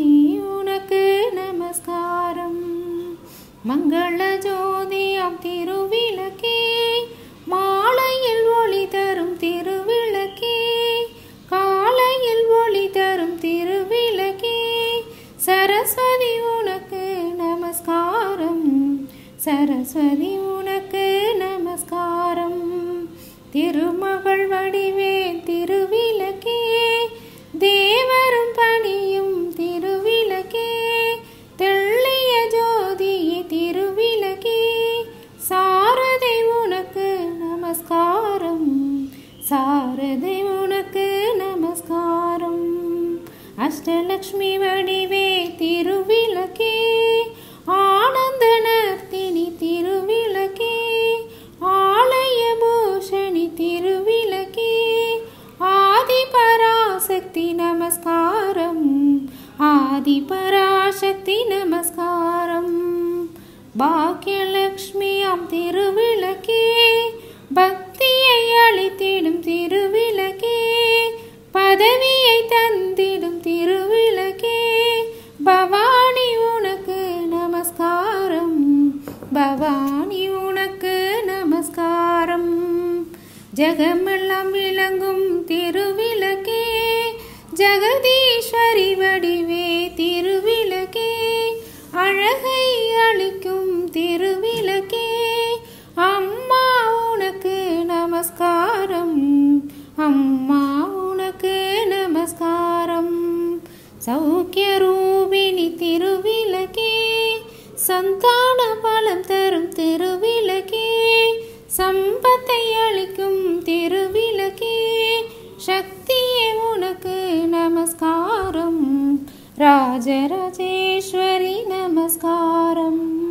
உனக்கு நமஸ்காரம் மங்கள ஜோதியாம் திருவிளக்கே மாலையில் ஒளி தரும் திருவிளக்கே காலையில் ஒளி தரும் திருவிளக்கே சரஸ்வதி உனக்கு நமஸ்காரம் சரஸ்வதி உனக்கு நமஸ்காரம் திருமகள் வடிவே திருவிளக்கே தேவரும் பணியும் திருவிளக்கே தெள்ளிய ஜோதி திருவிளக்கே சாரதை உனக்கு நமஸ்காரம் சாரதை உனக்கு நமஸ்காரம் அஷ்டலக்ஷ்மி வடிவே திருவிளக்கே ஆனந்த நர்த்தினி திருவிளக்கே ஆலய பூஷணி திருவிளக்கே ஆதி பராசக்தி நமஸ்காரம் ஆதி பராசக்தி நமஸ்காரம் பாக்கியலக்ஷ்மியாம் திருவிளக்கே பக்தியை அளித்திடும் திருவிளக்கே பதவியை தந்திடும் திருவிளக்கே பவானி உனக்கு நமஸ்காரம் பவானி உனக்கு நமஸ்காரம் ஜெகமெல்லாம் விளங்கும் திருவிளக்கே ஜெகதீஸ்வரி வடிவே திருவிளக்கே அழகை அளிக்கும் திருவிளக்கே அம்மா உனக்கு நமஸ்காரம் அம்மா உனக்கு நமஸ்காரம் சௌக்கிய ரூபிணி திருவிளக்கே சந்தான பலம் தரும் திருவிளக்கே சம்பத்தை அளிக்கும் திருவிளக்கே சக்தியே உனக்கு நமஸ்காரம் ராஜராஜேஸ்வரி நமஸ்காரம்